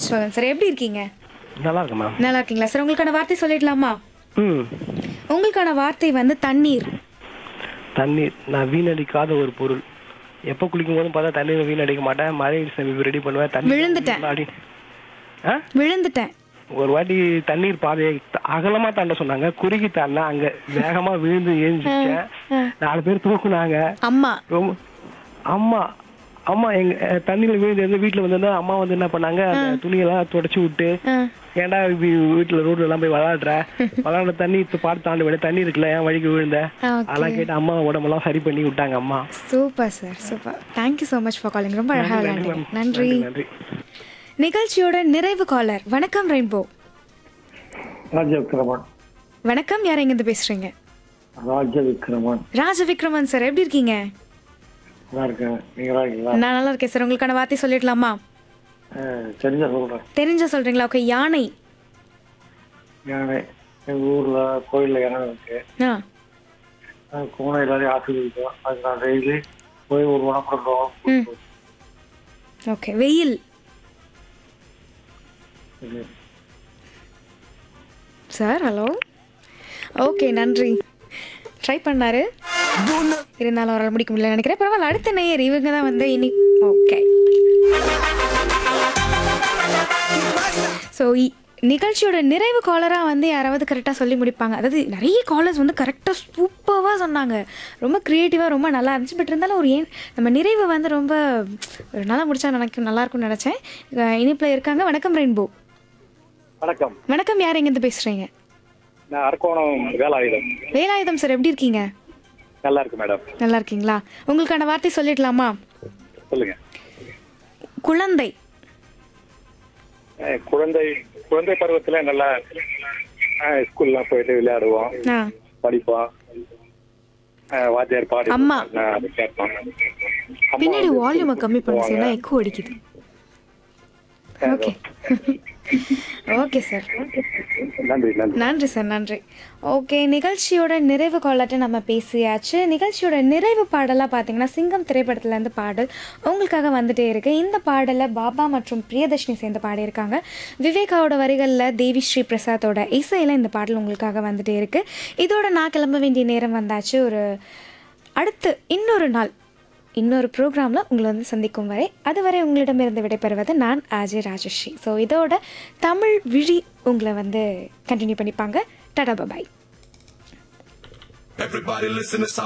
Cholan sir எப்படி இருக்கீங்க நல்லா இருக்கு மேம் நல்லா இருக்கீங்களா சார் உங்களுக்கான வார்த்தை சொல்லிடலாமா ம் உங்களுக்கான வார்த்தை வந்து தண்ணீர் தண்ணீர் நான் வீணடிக்காத ஒரு பொருள் எப்போ குளிக்கும் போதும் பார்த்தா தண்ணீரை வீணடிக்க மாட்டேன் மழை சேமிப்பு ரெடி பண்ணுவேன் தண்ணி விழுந்துட்டேன். முன்னாடி ஆ விழுந்துட்டேன் ஒரு வாட்டி தண்ணீர் பாதையை த- அகலமா தாண்ட சொன்னாங்க குறுகி தாண்டா அங்க வேகமா விழுந்து ஏஞ்சிச்சேன் நாலு பேர் தூக்குனாங்க அம்மா ரொம்ப அம்மா அம்மா எங்க அஹ், தண்ணியில விழுந்து இருந்து வீட்டுல வந்து அம்மா வந்து என்ன பண்ணாங்க அந்த துணியெல்லாம் தொடச்சு விட்டு ஆ, ஏன்டா இப்படி வீட்டுல ரோட்ல எல்லாம் போய் விளையாடுற விளையாடுற தண்ணி இப்ப பார்த்து தாண்ட விட தண்ணி இருக்குல்ல ஏன் வழிக்கு விழுந்த Okay. அதெல்லாம் கேட்டு அம்மா உடம்பெல்லாம் சரி பண்ணி விட்டாங்க அம்மா super sir super thank you so much for calling ரொம்ப அழகாக நன்றி, விளையாண்டீங்க ma'am. நன்றி நன்றி நிகழ்ச்சியோட நிறைவு காலர் வணக்கம் ரெயின்போ ராஜ விக்ரமன் வணக்கம் யார் எங்கேருந்து பேசுறீங்க ராஜ விக்ரமன் ராஜ விக்ரமன் சார் எப்படி இருக்கீங்க நல்லா இருக்கேன் நீங்க நல்லா இருக்கீங்களா நான் நல்லா இருக்கேன் சார் உங்களுக்கான வார்த்தை சொல்லிடலாமா அஹ், தெரிஞ்ச சொல்றேன் தெரிஞ்ச சொல்றீங்களா ஓகே யானை யானை எங்க ஊர்ல கோயில்ல யானை இருக்கு ஆ அஹ், கோணம் எல்லாரையும் ஆசீர்வதிக்கும் அது நான் டெய்லி போய் ஒரு வனப்படுறோம் ம் ஓகே வெயில் சார் ஹலோ ஓகே நன்றி ட்ரை பண்ணாரு இருந்தாலும் அவரால் முடிக்க முடியல நினைக்கிறேன் பரவாயில்ல அடுத்த நேயர் இவங்க தான் வந்து இனி ஓகே ஸோ நிகழ்ச்சியோட நிறைவு காலராக வந்து யாராவது கரெக்டாக சொல்லி முடிப்பாங்க அதாவது நிறைய காலர்ஸ் வந்து கரெக்டாக சூப்பராக சொன்னாங்க ரொம்ப க்ரியேட்டிவாக ரொம்ப நல்லா இருந்துச்சு பட் இருந்தாலும் ஒரு ஏன் நம்ம நிறைவு வந்து ரொம்ப ஒரு நல்லா முடிச்சா நினைக்கும் நல்லா இருக்கும்னு நினச்சேன் இனிப்பில் இருக்காங்க வணக்கம் ரெயின்போ வணக்கம் வணக்கம் யார் எங்கேருந்து பேசுகிறீங்க நான் அரக்கோணம் வேலாயுதம் வேலாயுதம் சார் எப்படி இருக்கீங்க நல்லா இருக்கு மேடம் நல்லா இருக்கீங்களா உங்களுக்கான வார்த்தை சொல்லிடலாமா சொல்லுங்க குழந்தை அஹ் குழந்தை குழந்தை பருவத்துல நல்லா அஹ் ஸ்கூல்லாம் போயிட்டு விளையாடுவோம் ஆ படிப்போம் அஹ் வாத்தியார் பாடி அம்மா. நான் அதை கேட்போம் அம்மா பின்னாடி வந்து வால்யூமை கம்மி பண்ணி போவாங்க. சொன்னா எக்கோ அடிக்குது ஓகே ஓகே சார் நன்றி நன்றி நன்றி சார் நன்றி ஓகே நிகழ்ச்சியோட நிறைவு காலத்தை நம்ம பேசியாச்சு நிகழ்ச்சியோட நிறைவு பாடலாக பார்த்தீங்கன்னா சிங்கம் திரைப்படத்துலேருந்து பாடல் உங்களுக்காக வந்துட்டே இருக்கு இந்த பாடலை பாபா மற்றும் பிரியதர்ஷினி சேர்ந்து பாடியிருக்காங்க விவேகாவோட வரிகளில் தேவி ஸ்ரீ பிரசாத்தோட இசையில் இந்த பாடல் உங்களுக்காக வந்துட்டே இருக்கு இதோட நான் கிளம்ப வேண்டிய நேரம் வந்தாச்சு ஒரு அடுத்து இன்னொரு நாள் இன்னொரு ப்ரோக்ராமில் உங்களை வந்து சந்திக்கும் வரை அதுவரை உங்களிடமிருந்து விடைபெறுவது நான் அஜய் ராஜஸ்ரீ ஸோ இதோட தமிழ் விழி உங்களை வந்து கண்டினியூ பண்ணிப்பாங்க டடா பாய் Everybody listen to sound